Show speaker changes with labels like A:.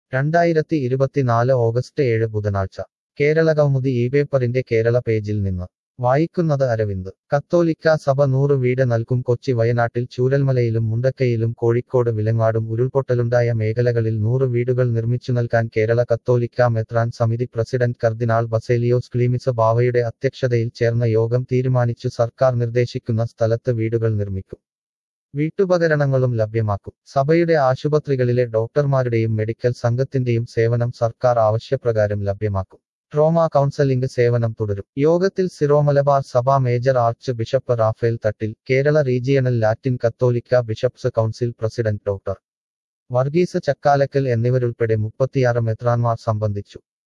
A: രണ്ടായിരത്തി ഇരുപത്തിനാല് ഓഗസ്റ്റ് ഏഴ് ബുധനാഴ്ച കേരള കൗമുദി ഈ പേപ്പറിന്റെ കേരള പേജിൽ നിന്ന് വായിക്കുന്നത് അരവിന്ദ് കത്തോലിക്ക സഭ നൂറ് വീട് നൽകും കൊച്ചി വയനാട്ടിൽ ചൂരൽമലയിലും മുണ്ടക്കയിലും കോഴിക്കോട് വിലങ്ങാടും ഉരുൾപൊട്ടലുണ്ടായ മേഖലകളിൽ നൂറ് വീടുകൾ നിർമ്മിച്ചു നൽകാൻ കേരള കത്തോലിക്ക മെത്രാൻ സമിതി പ്രസിഡന്റ് കർദിനാൾ ബസേലിയോസ് ക്ലീമിസ് ബാവയുടെ അധ്യക്ഷതയിൽ ചേർന്ന യോഗം തീരുമാനിച്ചു സർക്കാർ നിർദ്ദേശിക്കുന്ന സ്ഥലത്ത് വീടുകൾ നിർമ്മിക്കും വീട്ടുപകരണങ്ങളും ലഭ്യമാക്കും സഭയുടെ ആശുപത്രികളിലെ ഡോക്ടർമാരുടെയും മെഡിക്കൽ സംഘത്തിന്റെയും സേവനം സർക്കാർ ആവശ്യപ്രകാരം ലഭ്യമാക്കും ട്രോമ കൗൺസലിംഗ് സേവനം തുടരും യോഗത്തിൽ സിറോമലബാർ സഭ major archbishop Raphael Thattil Kerala regional Latin Catholic bishops council president doctor Varghese Chakkalakkal എന്നിവരുൾപ്പെടെ മുപ്പത്തിയാറ് മെത്രാൻമാർ സംബന്ധിച്ചു